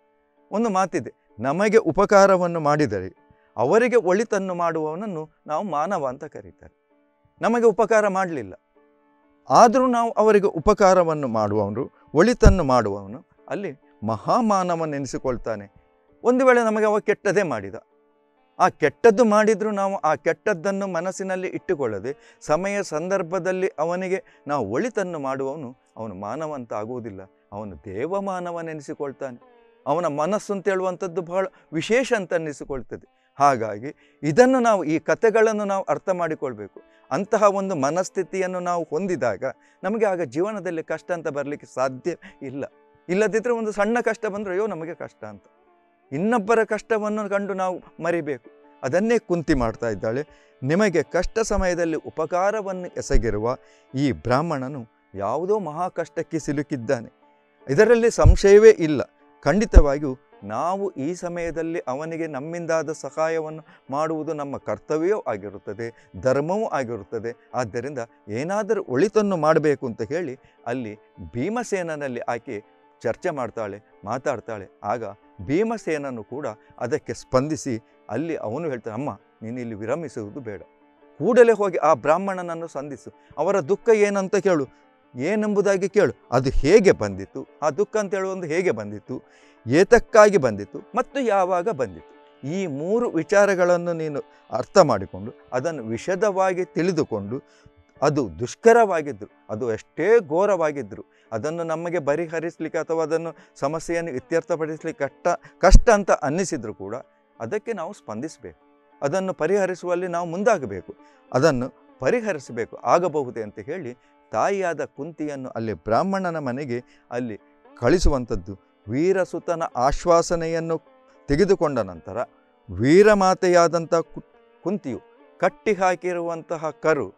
Speaker 1: ಒಂದು ಮಾತಿದೆ ನಮಗೆ ಉಪಕಾರವನ್ನು ಮಾಡಿದರೆ ಅವರಿಗೆ ಒಳಿತನ್ನು ಮಾಡುವವನನ್ನು ನಾವು ಮಾನವ ಅಂತ ಕರೀತಾರೆ ನಮಗೆ ಉಪಕಾರ ಮಾಡಲಿಲ್ಲ ಆದರೂ ನಾವು ಅವರಿಗೆ ಉಪಕಾರವನ್ನು ಮಾಡುವವನು ಒಳಿತನ್ನು ಮಾಡುವವನು ಅಲ್ಲಿ ಮಹಾಮಾನವನೆನಿಸಿಕೊಳ್ತಾನೆ ಒಂದು ವೇಳೆ ನಮಗೆ ಅವ ಕೆಟ್ಟದೇ ಮಾಡಿದ ಆ ಕೆಟ್ಟದ್ದು ಮಾಡಿದರೂ ನಾವು ಆ ಕೆಟ್ಟದ್ದನ್ನು ಮನಸ್ಸಿನಲ್ಲಿ ಇಟ್ಟುಕೊಳ್ಳದೆ ಸಮಯ ಸಂದರ್ಭದಲ್ಲಿ ಅವನಿಗೆ ನಾವು ಒಳಿತನ್ನು ಮಾಡುವವನು ಅವನು ಮಾನವ ಅಂತ ಆಗುವುದಿಲ್ಲ ಅವನು ದೇವಮಾನವನೆನಿಸಿಕೊಳ್ತಾನೆ ಅವನ ಮನಸ್ಸು ಅಂತ ಹೇಳುವಂಥದ್ದು ಬಹಳ ವಿಶೇಷ ಅಂತ ಅನ್ನಿಸಿಕೊಳ್ತದೆ ಹಾಗಾಗಿ ಇದನ್ನು ನಾವು ಈ ಕಥೆಗಳನ್ನು ನಾವು ಅರ್ಥ ಮಾಡಿಕೊಳ್ಬೇಕು ಅಂತಹ ಒಂದು ಮನಸ್ಥಿತಿಯನ್ನು ನಾವು ಹೊಂದಿದಾಗ ನಮಗೆ ಆಗ ಜೀವನದಲ್ಲಿ ಕಷ್ಟ ಅಂತ ಬರಲಿಕ್ಕೆ ಸಾಧ್ಯ ಇಲ್ಲ ಇಲ್ಲದಿದ್ದರೆ ಒಂದು ಸಣ್ಣ ಕಷ್ಟ ಬಂದರೆ ಅಯ್ಯೋ ನಮಗೆ ಕಷ್ಟ ಅಂತ ಇನ್ನೊಬ್ಬರ ಕಷ್ಟವನ್ನು ಕಂಡು ನಾವು ಮರಿಬೇಕು ಅದನ್ನೇ ಕುಂತಿ ಮಾಡ್ತಾ ಇದ್ದಾಳೆ ನಿಮಗೆ ಕಷ್ಟ ಸಮಯದಲ್ಲಿ ಉಪಕಾರವನ್ನು ಎಸಗಿರುವ ಈ ಬ್ರಾಹ್ಮಣನು ಯಾವುದೋ ಮಹಾ ಕಷ್ಟಕ್ಕೆ ಸಿಲುಕಿದ್ದಾನೆ ಇದರಲ್ಲಿ ಸಂಶಯವೇ ಇಲ್ಲ ಖಂಡಿತವಾಗಿಯೂ ನಾವು ಈ ಸಮಯದಲ್ಲಿ ಅವನಿಗೆ ನಮ್ಮಿಂದಾದ ಸಹಾಯವನ್ನು ಮಾಡುವುದು ನಮ್ಮ ಕರ್ತವ್ಯವೂ ಆಗಿರುತ್ತದೆ ಧರ್ಮವೂ ಆಗಿರುತ್ತದೆ ಆದ್ದರಿಂದ ಏನಾದರೂ ಒಳಿತನ್ನು ಮಾಡಬೇಕು ಅಂತ ಹೇಳಿ ಅಲ್ಲಿ ಭೀಮಸೇನಲ್ಲಿ ಆಕೆ ಚರ್ಚೆ ಮಾಡ್ತಾಳೆ ಮಾತಾಡ್ತಾಳೆ ಆಗ ಭೀಮಸೇನನು ಕೂಡ ಅದಕ್ಕೆ ಸ್ಪಂದಿಸಿ ಅಲ್ಲಿ ಅವನು ಹೇಳ್ತಾನೆ ಅಮ್ಮ ನೀನು ಇಲ್ಲಿ ವಿರಮಿಸುವುದು ಬೇಡ ಕೂಡಲೇ ಹೋಗಿ ಆ ಬ್ರಾಹ್ಮಣನನ್ನು ಸಂಧಿಸು ಅವರ ದುಃಖ ಏನಂತ ಕೇಳು ಏನೆಂಬುದಾಗಿ ಕೇಳು ಅದು ಹೇಗೆ ಬಂದಿತ್ತು ಆ ದುಃಖ ಅಂತ ಹೇಳುವುದು ಹೇಗೆ ಬಂದಿತ್ತು ಏತಕ್ಕಾಗಿ ಬಂದಿತ್ತು ಮತ್ತು ಯಾವಾಗ ಬಂದಿತ್ತು ಈ ಮೂರು ವಿಚಾರಗಳನ್ನು ನೀನು ಅರ್ಥ ಮಾಡಿಕೊಂಡು ಅದನ್ನು ವಿಶದವಾಗಿ ತಿಳಿದುಕೊಂಡು ಅದು ದುಷ್ಕರವಾಗಿದ್ದರು ಅದು ಎಷ್ಟೇ ಘೋರವಾಗಿದ್ದರು ಅದನ್ನು ನಮಗೆ ಪರಿಹರಿಸಲಿಕ್ಕೆ ಅಥವಾ ಅದನ್ನು ಸಮಸ್ಯೆಯನ್ನು ಇತ್ಯರ್ಥಪಡಿಸಲಿಕ್ಕೆ ಕಷ್ಟ ಕಷ್ಟ ಅಂತ ಅನ್ನಿಸಿದ್ರು ಕೂಡ ಅದಕ್ಕೆ ನಾವು ಸ್ಪಂದಿಸಬೇಕು ಅದನ್ನು ಪರಿಹರಿಸುವಲ್ಲಿ ನಾವು ಮುಂದಾಗಬೇಕು ಅದನ್ನು ಪರಿಹರಿಸಬೇಕು ಆಗಬಹುದೇ ಅಂತ ಹೇಳಿ ತಾಯಿಯಾದ ಕುಂತಿಯನ್ನು ಅಲ್ಲಿ ಬ್ರಾಹ್ಮಣನ ಮನೆಗೆ ಅಲ್ಲಿ ಕಳಿಸುವಂಥದ್ದು ವೀರಸುತನ ಆಶ್ವಾಸನೆಯನ್ನು ತೆಗೆದುಕೊಂಡ ನಂತರ ವೀರಮಾತೆಯಾದಂಥ ಕು ಕುಂತಿಯು ಕಟ್ಟಿ ಹಾಕಿರುವಂತಹ ಕರು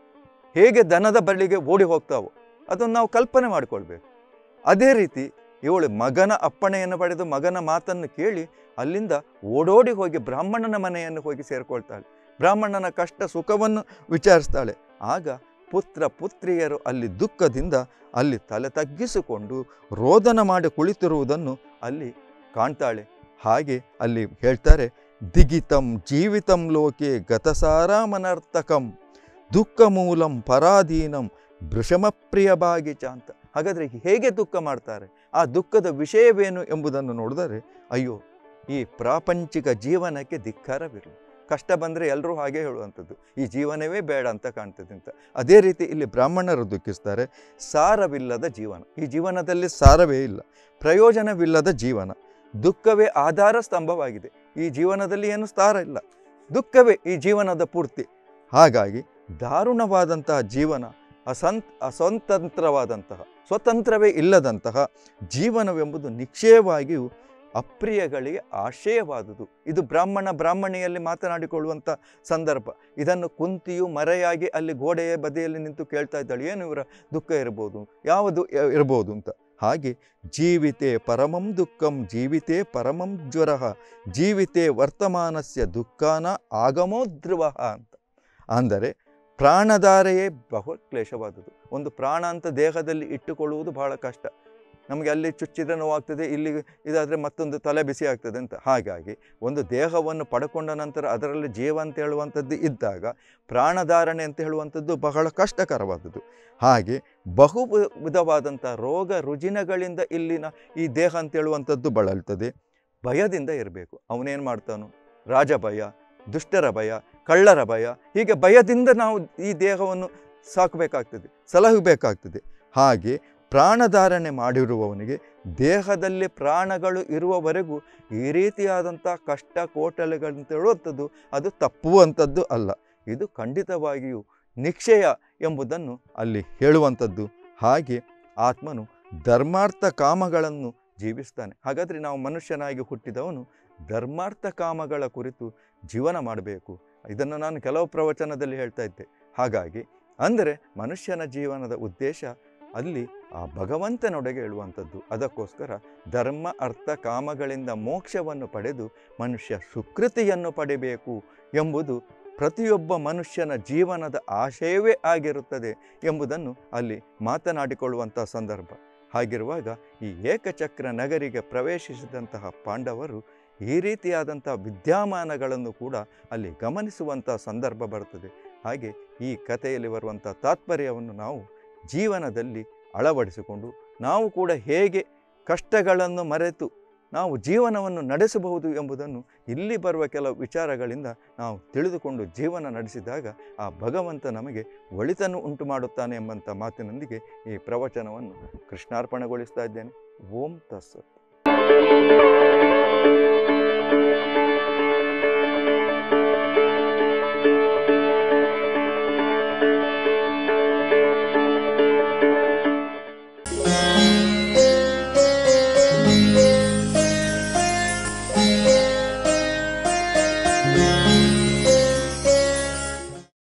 Speaker 1: ಹೇಗೆ ದನದ ಬಳಿಗೆ ಓಡಿ ಹೋಗ್ತಾವೋ ಅದನ್ನು ನಾವು ಕಲ್ಪನೆ ಮಾಡಿಕೊಳ್ಬೇಕು ಅದೇ ರೀತಿ ಇವಳು ಮಗನ ಅಪ್ಪಣೆಯನ್ನು ಪಡೆದು ಮಗನ ಮಾತನ್ನು ಕೇಳಿ ಅಲ್ಲಿಂದ ಓಡೋಡಿ ಹೋಗಿ ಬ್ರಾಹ್ಮಣನ ಮನೆಯನ್ನು ಹೋಗಿ ಸೇರಿಕೊಳ್ತಾಳೆ ಬ್ರಾಹ್ಮಣನ ಕಷ್ಟ ಸುಖವನ್ನು ವಿಚಾರಿಸ್ತಾಳೆ ಆಗ ಪುತ್ರ ಪುತ್ರಿಯರು ಅಲ್ಲಿ ದುಃಖದಿಂದ ಅಲ್ಲಿ ತಲೆ ತಗ್ಗಿಸಿಕೊಂಡು ರೋದನ ಮಾಡಿ ಕುಳಿತಿರುವುದನ್ನು ಅಲ್ಲಿ ಕಾಣ್ತಾಳೆ ಹಾಗೆ ಅಲ್ಲಿ ಹೇಳ್ತಾರೆ ದಿಗಿತಂ ಜೀವಿತಂ ಲೋಕೆ ಗತಸಾರಾಮನರ್ತಕಂ ದುಃಖ ಮೂಲಂ ಪರಾಧೀನಂ ಭೃಷಮಪ್ರಿಯ ಬಾಗಿಚ ಅಂತ ಹಾಗಾದರೆ ಹೇಗೆ ದುಃಖ ಮಾಡ್ತಾರೆ ಆ ದುಃಖದ ವಿಷಯವೇನು ಎಂಬುದನ್ನು ನೋಡಿದರೆ ಅಯ್ಯೋ ಈ ಪ್ರಾಪಂಚಿಕ ಜೀವನಕ್ಕೆ ಧಿಕ್ಕಾರವಿರಲಿ ಕಷ್ಟ ಬಂದರೆ ಎಲ್ಲರೂ ಹಾಗೆ ಹೇಳುವಂಥದ್ದು ಈ ಜೀವನವೇ ಬೇಡ ಅಂತ ಕಾಣ್ತದೆ ಅಂತ ಅದೇ ರೀತಿ ಇಲ್ಲಿ ಬ್ರಾಹ್ಮಣರು ದುಃಖಿಸ್ತಾರೆ ಸಾರವಿಲ್ಲದ ಜೀವನ ಈ ಜೀವನದಲ್ಲಿ ಸಾರವೇ ಇಲ್ಲ ಪ್ರಯೋಜನವಿಲ್ಲದ ಜೀವನ ದುಃಖವೇ ಆಧಾರ ಸ್ತಂಭವಾಗಿದೆ ಈ ಜೀವನದಲ್ಲಿ ಏನು ಸಾರ ಇಲ್ಲ ದುಃಖವೇ ಈ ಜೀವನದ ಪೂರ್ತಿ ಹಾಗಾಗಿ ದಾರುಣವಾದಂತಹ ಜೀವನ ಅಸಂತ್ ಅಸ್ವತಂತ್ರವಾದಂತಹ ಸ್ವತಂತ್ರವೇ ಇಲ್ಲದಂತಹ ಜೀವನವೆಂಬುದು ನಿಶ್ಚಯವಾಗಿಯೂ ಅಪ್ರಿಯಗಳಿಗೆ ಆಶಯವಾದುದು ಇದು ಬ್ರಾಹ್ಮಣ ಬ್ರಾಹ್ಮಣಿಯಲ್ಲಿ ಮಾತನಾಡಿಕೊಳ್ಳುವಂಥ ಸಂದರ್ಭ ಇದನ್ನು ಕುಂತಿಯು ಮರೆಯಾಗಿ ಅಲ್ಲಿ ಗೋಡೆಯ ಬದಿಯಲ್ಲಿ ನಿಂತು ಕೇಳ್ತಾ ಇದ್ದಾಳೆ ಏನು ಇವರ ದುಃಖ ಇರ್ಬೋದು ಯಾವುದು ಯ- ಇರ್ಬೋದು ಅಂತ ಹಾಗೆ ಜೀವಿತೆ ಪರಮಂ ದುಃಖಂ ಜೀವಿತೆ ಪರಮಂ ಜ್ವರ ಜೀವಿತೆ ವರ್ತಮಾನಸ್ಯ ದುಃಖಾನ ಆಗಮೋ ಧ್ರುವ ಅಂತ ಅಂದರೆ ಪ್ರಾಣಧಾರೆಯೇ ಬಹು ಕ್ಲೇಶವಾದುದು ಒಂದು ಪ್ರಾಣ ಅಂತ ದೇಹದಲ್ಲಿ ಇಟ್ಟುಕೊಳ್ಳುವುದು ಬಹಳ ಕಷ್ಟ ನಮಗೆ ಅಲ್ಲಿ ಚುಚ್ಚಿದ್ರೆ ನೋವಾಗ್ತದೆ ಇಲ್ಲಿ ಇದಾದರೆ ಮತ್ತೊಂದು ತಲೆ ಬಿಸಿ ಆಗ್ತದೆ ಅಂತ ಹಾಗಾಗಿ ಒಂದು ದೇಹವನ್ನು ಪಡ್ಕೊಂಡ ನಂತರ ಅದರಲ್ಲಿ ಜೀವ ಅಂತ ಹೇಳುವಂಥದ್ದು ಇದ್ದಾಗ ಪ್ರಾಣಧಾರಣೆ ಅಂತ ಹೇಳುವಂಥದ್ದು ಬಹಳ ಕಷ್ಟಕರವಾದದ್ದು ಹಾಗೆ ಬಹು ವಿ- ವಿಧವಾದಂಥ ರೋಗ ರುಜಿನಗಳಿಂದ ಇಲ್ಲಿನ ಈ ದೇಹ ಅಂತ ಹೇಳುವಂಥದ್ದು ಬಳಲ್ತದೆ ಭಯದಿಂದ ಇರಬೇಕು ಅವನೇನು ಮಾಡ್ತಾನೋ ರಾಜ ಭಯ ದುಷ್ಟರ ಭಯ ಕಳ್ಳರ ಭಯ ಹೀಗೆ ಭಯದಿಂದ ನಾವು ಈ ದೇಹವನ್ನು ಸಾಕಬೇಕಾಗ್ತದೆ ಸಲಹಬೇಕಾಗ್ತದೆ ಹಾಗೆ ಪ್ರಾಣಧಾರಣೆ ಮಾಡಿರುವವನಿಗೆ ದೇಹದಲ್ಲಿ ಪ್ರಾಣಗಳು ಇರುವವರೆಗೂ ಈ ರೀತಿಯಾದಂಥ ಕಷ್ಟ ಕೋಟಲೆಗಳಂತ ಹೇಳುವಂಥದ್ದು ಅದು ತಪ್ಪುವಂಥದ್ದು ಅಲ್ಲ ಇದು ಖಂಡಿತವಾಗಿಯೂ ನಿಕ್ಷಯ ಎಂಬುದನ್ನು ಅಲ್ಲಿ ಹೇಳುವಂಥದ್ದು ಹಾಗೆ ಆತ್ಮನು ಧರ್ಮಾರ್ಥ ಕಾಮಗಳನ್ನು ಜೀವಿಸ್ತಾನೆ ಹಾಗಾದರೆ ನಾವು ಮನುಷ್ಯನಾಗಿ ಹುಟ್ಟಿದವನು ಧರ್ಮಾರ್ಥ ಕಾಮಗಳ ಕುರಿತು ಜೀವನ ಮಾಡಬೇಕು ಇದನ್ನು ನಾನು ಕೆಲವು ಪ್ರವಚನದಲ್ಲಿ ಹೇಳ್ತಾ ಇದ್ದೆ ಹಾಗಾಗಿ ಅಂದರೆ ಮನುಷ್ಯನ ಜೀವನದ ಉದ್ದೇಶ ಅಲ್ಲಿ ಆ ಭಗವಂತನೊಳಗೆ ಹೇಳುವಂಥದ್ದು ಅದಕ್ಕೋಸ್ಕರ ಧರ್ಮ ಅರ್ಥ ಕಾಮಗಳಿಂದ ಮೋಕ್ಷವನ್ನು ಪಡೆದು ಮನುಷ್ಯ ಸುಕೃತಿಯನ್ನು ಪಡೆಯಬೇಕು ಎಂಬುದು ಪ್ರತಿಯೊಬ್ಬ ಮನುಷ್ಯನ ಜೀವನದ ಆಶಯವೇ ಆಗಿರುತ್ತದೆ ಎಂಬುದನ್ನು ಅಲ್ಲಿ ಮಾತನಾಡಿಕೊಳ್ಳುವಂಥ ಸಂದರ್ಭ ಹಾಗಿರುವಾಗ ಈ ಏಕಚಕ್ರ ನಗರಿಗೆ ಪ್ರವೇಶಿಸಿದಂತಹ ಪಾಂಡವರು ಈ ರೀತಿಯಾದಂಥ ವಿದ್ಯಮಾನಗಳನ್ನು ಕೂಡ ಅಲ್ಲಿ ಗಮನಿಸುವಂಥ ಸಂದರ್ಭ ಬರ್ತದೆ ಹಾಗೆ ಈ ಕಥೆಯಲ್ಲಿ ಬರುವಂಥ ತಾತ್ಪರ್ಯವನ್ನು ನಾವು ಜೀವನದಲ್ಲಿ ಅಳವಡಿಸಿಕೊಂಡು ನಾವು ಕೂಡ ಹೇಗೆ ಕಷ್ಟಗಳನ್ನು ಮರೆತು ನಾವು ಜೀವನವನ್ನು ನಡೆಸಬಹುದು ಎಂಬುದನ್ನು ಇಲ್ಲಿ ಬರುವ ಕೆಲವು ವಿಚಾರಗಳಿಂದ ನಾವು ತಿಳಿದುಕೊಂಡು ಜೀವನ ನಡೆಸಿದಾಗ ಆ ಭಗವಂತ ನಮಗೆ ಒಳಿತನ್ನು ಉಂಟು ಮಾಡುತ್ತಾನೆ ಎಂಬಂಥ ಮಾತಿನೊಂದಿಗೆ ಈ ಪ್ರವಚನವನ್ನು ಕೃಷ್ಣಾರ್ಪಣೆಗೊಳಿಸ್ತಾ ಇದ್ದೇನೆ ಓಂ ತಸ್ಸತ್